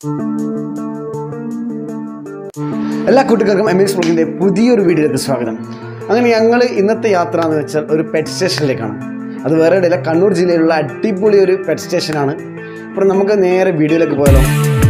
എല്ലാ കൂട്ടുകാർക്കും M S ബ്ലോഗിൻ്റെ പുതിയൊരു വീഡിയോയിലേക്ക് സ്വാഗതം അങ്ങനെ ഞങ്ങൾ ഇന്നത്തെ യാത്ര എന്ന് വെച്ചാൽ ഒരു പെറ്റ് സ്റ്റേഷനിലേക്കാണ് അത് വേറെ ഇടയില്ല കണ്ണൂർ ജില്ലയിലുള്ള അടിപൊളി ഒരു പെറ്റ് സ്റ്റേഷനാണ് അപ്പോൾ നമുക്ക് നേരെ വീഡിയോയിലേക്ക് പോയാലോ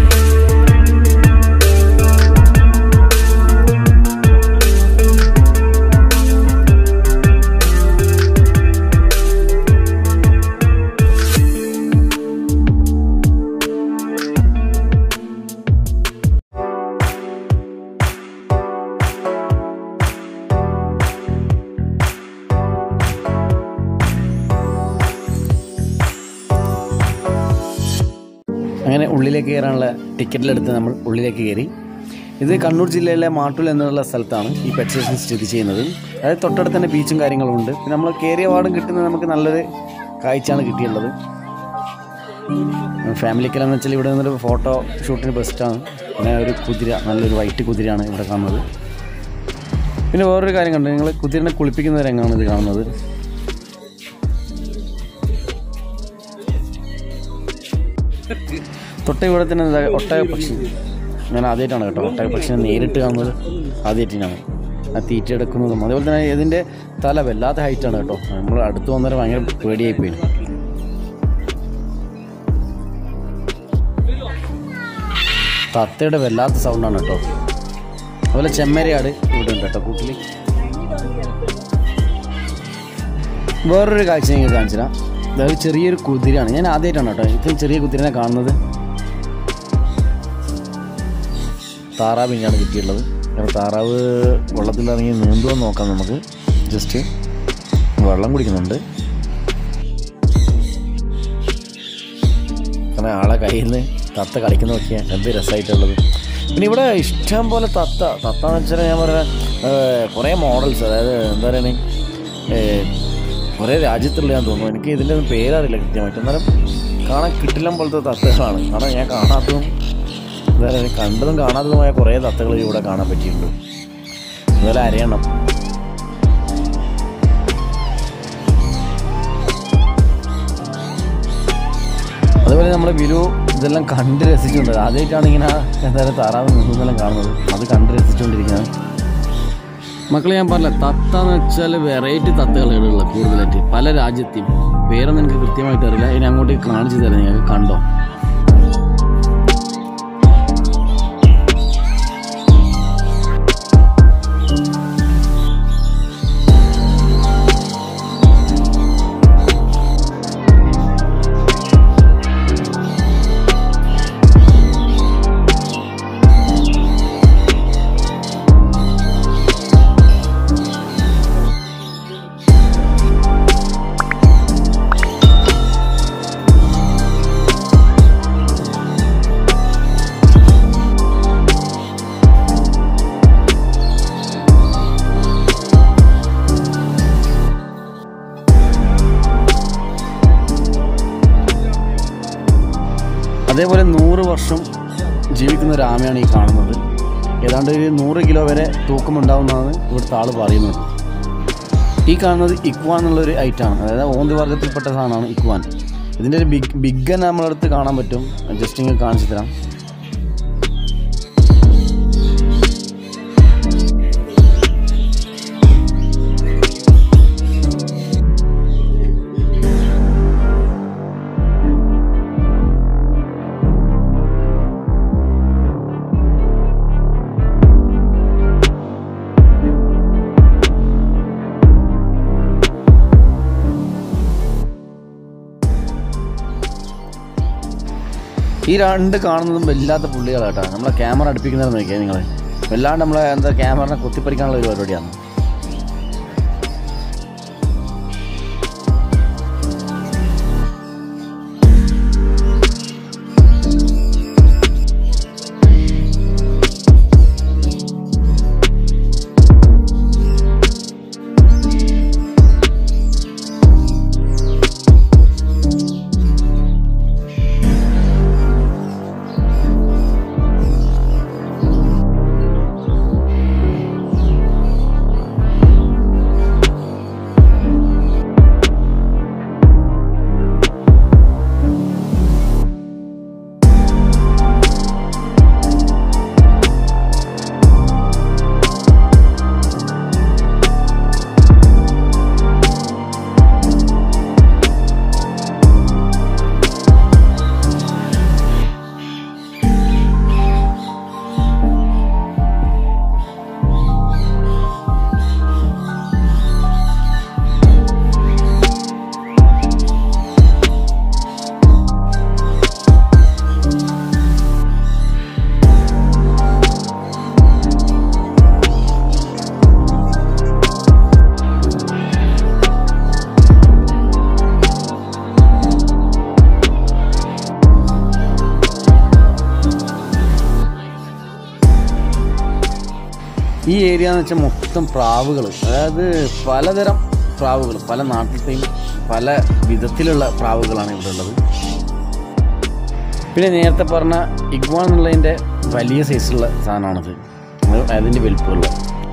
അങ്ങനെ ഉള്ളിലേക്ക് കയറാനുള്ള ടിക്കറ്റിലെടുത്ത് നമ്മൾ ഉള്ളിലേക്ക് കയറി ഇത് കണ്ണൂർ ജില്ലയിലെ മാട്ടൂൽ എന്നുള്ള സ്ഥലത്താണ് ഈ പെറ്റ് സ്റ്റേഷൻ സ്ഥിതി ചെയ്യുന്നത് അതായത് തൊട്ടടുത്ത് തന്നെ ബീച്ചും കാര്യങ്ങളും ഉണ്ട് പിന്നെ നമ്മൾ കയറിയ വാർഡും കിട്ടുന്നത് നമുക്ക് നല്ലൊരു കാഴ്ചയാണ് കിട്ടിയുള്ളത് ഫാമിലിക്കെല്ലാം വെച്ചാൽ ഇവിടെ നിന്നൊരു ഫോട്ടോ ഷൂട്ടിന് ബെസ്റ്റാണ് പിന്നെ ഒരു കുതിര നല്ലൊരു വൈറ്റ് കുതിരയാണ് ഇവിടെ കാണുന്നത് പിന്നെ വേറൊരു കാര്യം കണ്ടു നിങ്ങൾ കുതിരനെ കുളിപ്പിക്കുന്ന രംഗമാണ് ഇത് കാണുന്നത് തൊട്ട ഇവിടെ തന്നെ എന്താ ഒട്ടക പക്ഷി ഞാൻ ആദ്യമായിട്ടാണ് കേട്ടോ ഒട്ടക പക്ഷിനെ നേരിട്ട് കാണുന്നത് ആദ്യമായിട്ടാണ് ആ തീറ്റ എടുക്കുന്നതും അതേപോലെ തന്നെ ഇതിൻ്റെ തല വല്ലാത്ത ഹൈറ്റാണ് കേട്ടോ നമ്മൾ അടുത്ത് വന്നേരം ഭയങ്കര പേടിയായി പോയി തത്തയുടെ വല്ലാത്ത സൗണ്ടാണ് കേട്ടോ അതുപോലെ ചെമ്മരിയാട് ഇവിടെ ഉണ്ട് കേട്ടോ കൂട്ടിൽ വേറൊരു കാഴ്ച നിങ്ങൾ കാണിച്ചുതരാം അതായത് ചെറിയൊരു കുതിരയാണ് ഞാൻ ആദ്യമായിട്ടാണ് കേട്ടോ ഇത്രയും ചെറിയ കുതിരനെ കാണുന്നത് താറാവിനെയാണ് കിട്ടിയിട്ടുള്ളത് കാരണം താറാവ് വെള്ളത്തിലിറങ്ങി നീന്തുമോ നോക്കാം നമുക്ക് ജസ്റ്റ് വെള്ളം കുടിക്കുന്നുണ്ട് കാരണം ആളെ കയ്യിൽ നിന്ന് തത്ത കളിക്കുന്ന നോക്കിയാൽ എന്ത് രസമായിട്ടുള്ളത് പിന്നെ ഇവിടെ ഇഷ്ടം പോലെ തത്ത തത്ത എന്ന് വെച്ചാൽ ഞാൻ പറയാം കുറേ മോഡൽസ് അതായത് എന്താ പറയുക കുറേ രാജ്യത്തുള്ളതാന്ന് തോന്നുന്നു എനിക്ക് ഇതിൻ്റെ ഒന്നും പേരറിയില്ല കൃത്യമായിട്ട് എന്നാലും കാണാൻ കിട്ടില്ല പോലത്തെ തത്തകളാണ് കാരണം ഞാൻ കാണാത്തതും എന്താ പറയുക കണ്ടതും കാണാത്തതുമായ കുറേ തത്തകൾ ഇവിടെ കാണാൻ പറ്റിയിട്ടുണ്ട് അതുപോലെ അരയണം അതുപോലെ നമ്മൾ വിലു ഇതെല്ലാം കണ്ട് രസിച്ചിട്ടുണ്ട് ആദ്യമായിട്ടാണ് ഇങ്ങനെ എന്താ പറയുക താറാവ് നിന്നെല്ലാം കാണുന്നത് അത് കണ്ട് രസിച്ചുകൊണ്ടിരിക്കുന്നത് മക്കളെ ഞാൻ പറഞ്ഞില്ല തത്ത എന്ന് വെച്ചാൽ വെറൈറ്റി തത്തകളാണ് ഉള്ളത് കൂടുതലായിട്ട് പല രാജ്യത്തെയും പേരൊന്നും എനിക്ക് കൃത്യമായിട്ട് അറിയില്ല ഇനി അങ്ങോട്ട് കാണിച്ചു തരാം നിങ്ങൾക്ക് കണ്ടോ അതേപോലെ നൂറ് വർഷം ജീവിക്കുന്ന ഒരു ആമയാണ് ഈ കാണുന്നത് ഏതാണ്ട് ഒരു നൂറ് കിലോ വരെ തൂക്കമുണ്ടാവുന്നതാണ് ഇവിടുത്തെ ആൾ പറയുന്നത് ഈ കാണുന്നത് ഇക്വാൻ എന്നുള്ളൊരു ഐറ്റമാണ് അതായത് ഓന്തി വർഗത്തിൽപ്പെട്ട സാധനമാണ് ഇക്വാൻ ഇതിൻ്റെ ഒരു ബിഗ് ബിഗ് നമ്മളടുത്ത് കാണാൻ പറ്റും ജസ്റ്റ് ഇങ്ങനെ കാണിച്ചു തരാം ഈ രണ്ട് കാണുന്നതും വല്ലാത്ത പുള്ളികളാട്ടാ നമ്മളെ ക്യാമറ അടുപ്പിക്കുന്നത് നോക്കിയാൽ നിങ്ങൾ വല്ലാണ്ട് നമ്മളെ എന്താ ക്യാമറനെ കുത്തിപ്പറിക്കാനുള്ള ഒരു പരിപാടിയാണ് ഈ ഏരിയ എന്ന് വെച്ചാൽ മൊത്തം പ്രാവുകൾ അതായത് പലതരം പ്രാവുകൾ പല നാട്ടിലത്തെയും പല വിധത്തിലുള്ള പ്രാവുകളാണ് ഇവിടെ ഉള്ളത് പിന്നെ നേരത്തെ പറഞ്ഞ ഇഗ്വാൻ എന്നുള്ളതിൻ്റെ വലിയ സൈസുള്ള സാധനമാണത് അത് അതിൻ്റെ വലിപ്പമുള്ള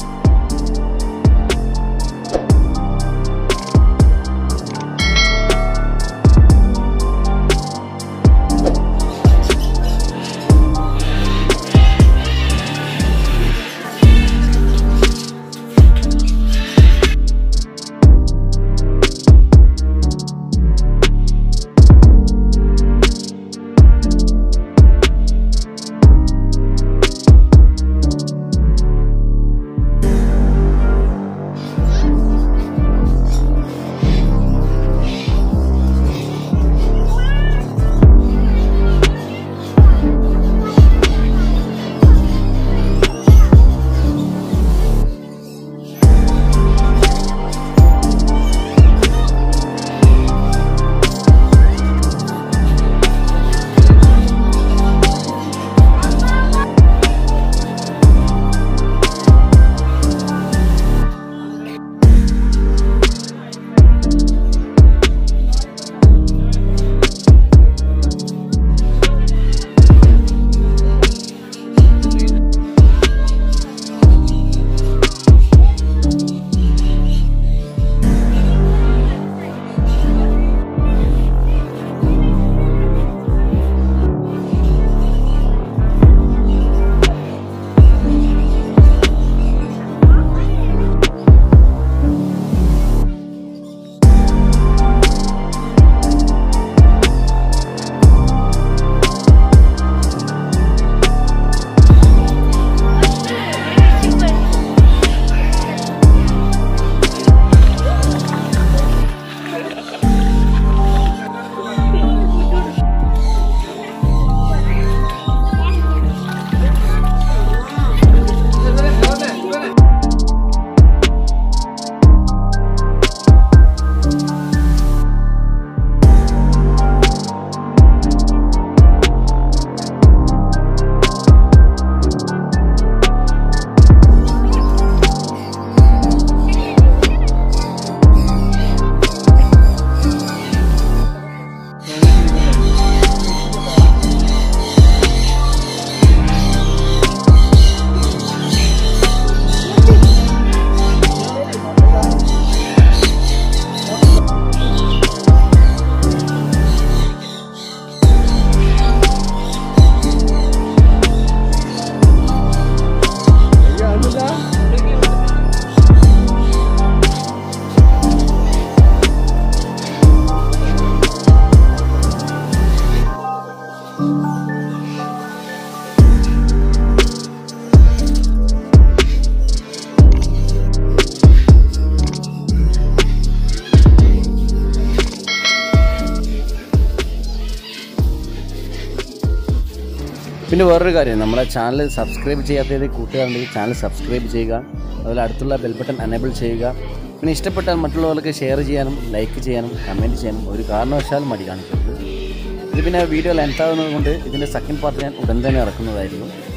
പിന്നെ വേറൊരു കാര്യം നമ്മളെ ചാനൽ സബ്സ്ക്രൈബ് ചെയ്യാത്തത് കൂട്ടുകാരുണ്ടെങ്കിൽ ചാനൽ സബ്സ്ക്രൈബ് ചെയ്യുക അതുപോലെ അടുത്തുള്ള ബെൽ ബട്ടൺ എനേബിൾ ചെയ്യുക പിന്നെ ഇഷ്ടപ്പെട്ടാൽ മറ്റുള്ളവർക്ക് ഷെയർ ചെയ്യാനും ലൈക്ക് ചെയ്യാനും കമൻറ്റ് ചെയ്യാനും ഒരു കാരണവശാലും മടി കാണിക്കരുത് ഇത് പിന്നെ വീഡിയോ ലെങ്ത് ആകുന്നത് കൊണ്ട് ഇതിൻ്റെ സെക്കൻഡ് പാർട്ട് ഞാൻ ഉടൻ തന്നെ ഇറക്കുന്നതായിരിക്കും